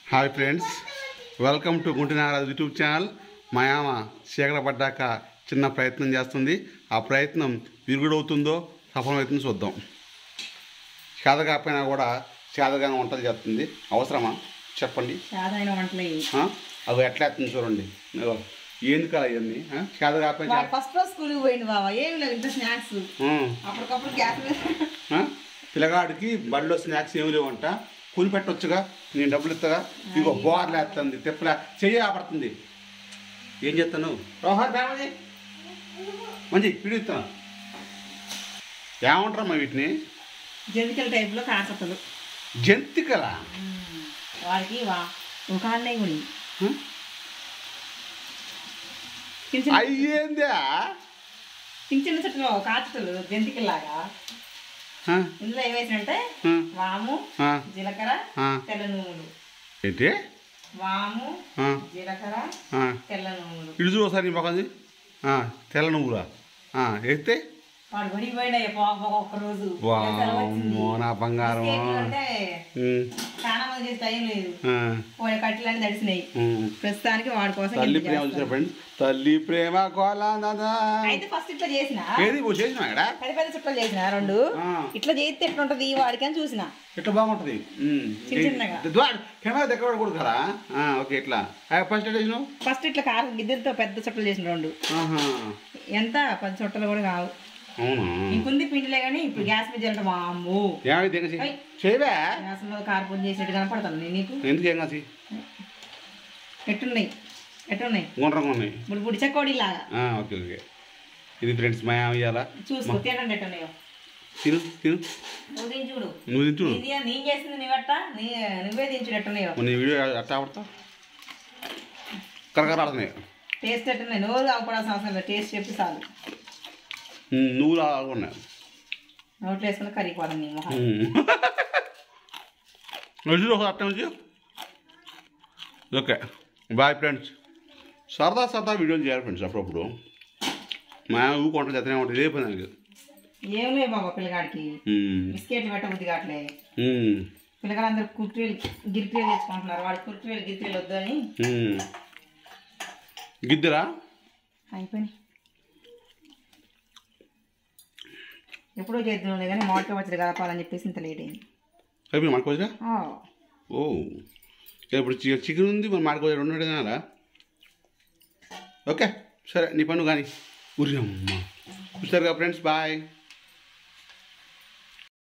Hi friends welcome to Guntinaraju YouTube channel మా ఆమె చీకట పడ్డాక చిన్న ప్రయత్నం చేస్తుంది ఆ ప్రయత్నం విరుగుడవుతుందో సఫలమవుతుందో చూద్దాం చేత కాకపోయినా కూడా చేతగానే వంటలు చేస్తుంది అవసరమా చెప్పండి సాధారణ వంటలు ఇవి. ఆ? అవి ఎట్లా వేస్తుంది చూడండి ఇదిగో. ఏంది కదా ఇవన్నీ ఆ? చేత కాకపోయినా వాడు ఫస్ట్ రోజు స్కూల్కి పోయింది బాబా ఏమి లేవు ఇంత స్నాక్స్ ఆ. అప్పటికప్పుడు గ్యాస్ మీద ఆ? పిల్లగాడికి బడిలో స్నాక్స్ ఏమి లేవంట కొని పెట్టొచ్చుగా నేను డబ్బులు ఇస్తాగా ఇగో బోర్లు వేస్తుంది తిప్పలా చెయ్యి ఆపడుతుంది ఏం చేస్తాను రోహర్ బేమది మంచి పిడి ఇస్తాను ఏమంటారమ్మా వీటిని జంతికల టైప్లో కాసతలు జంతికలా వాడికి వా ఒక అన్నయ్య కూడా ఆ? చిన్న చిన్న అయ్యేందా చిన్న చిన్న చుట్టూ కాచతలు జంతికల్లాగా ఆ? ఇందులో ఏమేసినంటే ఆ? వాము ఆ? జీలకర్ర ఆ. తెల్ల నువ్వులు ఏంటి వాము ఆ? జీలకర్ర ఆ. తెల్ల నువ్వులు ఇటు చూ ఒకసారి మొక్కది తెల్ల నువ్వులా ఆ, వేస్తే వాడు బడికి పోయినాయి ఒక్క రోజు వామ్మో నా బంగారం అంటే ఉమ్, చాలా మంది చేసి టైం లేదు ఆ, వాళ్ళ కట్టెలన్నీ తడిసినాయి ఉమ్. ప్రస్తుతానికి వాడి కోసం తల్లి ఇంత ప్రేమ చేస్తాను. చూసిన ఫ్రెండ్స్ తల్లి ప్రేమ కోలాందా అయితే ఫస్ట్ ఇట్లా చేసిన ఏది నువ్వు చేసినా ఇక్కడ పెద్ద పెద్ద చుట్టలు చేసిన రెండు ఆ. ఇట్లా చేస్తే ఎట్లుంటది వాడికి అని చూసిన ఇట్లా బాగుంటుంది ఉమ్. చిన్న చిన్నగా. ద్వా- కెమెరా దగ్గర కూడా కదా ఆ, ఓకే ఇట్లా ఫస్ట్ ఎట్లా చేసినావు ఫస్ట్ ఇట్లా కారం గిద్దెలతో పెద్ద చుట్టలు చేసిన రెండు ఆహా. ఎంత పది చుట్టలు కూడా కావు అవునా ఇంకుంది పిండిలే కానీ ఇప్పుడు గ్యాస్ మీద చేయడం అమ్మో ఏమైంది ఏం కాసి అయ్. చేయవా గ్యాస్ మీద కారపూజ చేసినట్టు కనపడతాను నేను నీకు ఎందుకు ఏం కాసి ఎట్టున్నాయి ఎట్టున్నాయి గుండ్రంగా ఉన్నాయి ఇప్పుడు బుడి చక్కోడి లాగా ఆ, ఓకే ఓకే ఇది ఫ్రెండ్స్ మా ఇయ్యాలా చూసుకో తినండి ఎట్టున్నాయో తిను తిను నువ్వు తిని చూడు నువ్వు తింటు ఇది నేను చేసింది నువ్వెట్ట నీ నువ్వే దించుడట్టున్నాయో నీ వీడియో ఎట్లా ఆడతావు కరకర ఆడుతున్నాయి టేస్ట్ ఎట్టున్నాయి నోరు అవపడాల్సిన అవసరం లేదు టేస్ట్ చెప్పి చాలు ఉమ్, నువ్వులు అలాగ ఉన్నాయి నోట్లో వేసుకుని కరిగిపోదాం నీ మొహం రోజు ఒక అట్ట నుంచి ఓకే బాయ్ ఫ్రెండ్స్ సరదా సరదా వీడియోలు చేయాలి ఫ్రెండ్స్ అప్పుడప్పుడు మా ఊకుంటాం చేతనే ఉంటుంది ఇదే పని నాకు ఏం లేవు బాబా పిల్లగాడికి ఉమ్, బిస్కెట్లు పెట్టబుద్ది కావట్లే ఉమ్, పిల్లగాళ్ళందరూ కుర్చీలు గిరిటీలు తెచ్చుకుంటున్నారు వాడు కుర్చీలు గిరిటీలు వద్దు అని ఉమ్. గిద్దరా అయిపోయినాయి ఎప్పుడో చేద్దాం కానీ మామిడికాయ పచ్చడి కలపాలని చెప్పేసి ఇంత లేట్ అయింది అయిపోయి మాడుకోవచ్చా ఆ, ఓ ఇప్పుడు చి- చికెన్ ఉంది మరి మాడుకోవచ్చు రెండు తినాలా ఓకే సరే నీ పన్ను కానీ ఉరి అమ్మ చూసారుగా ఫ్రెండ్స్ బాయ్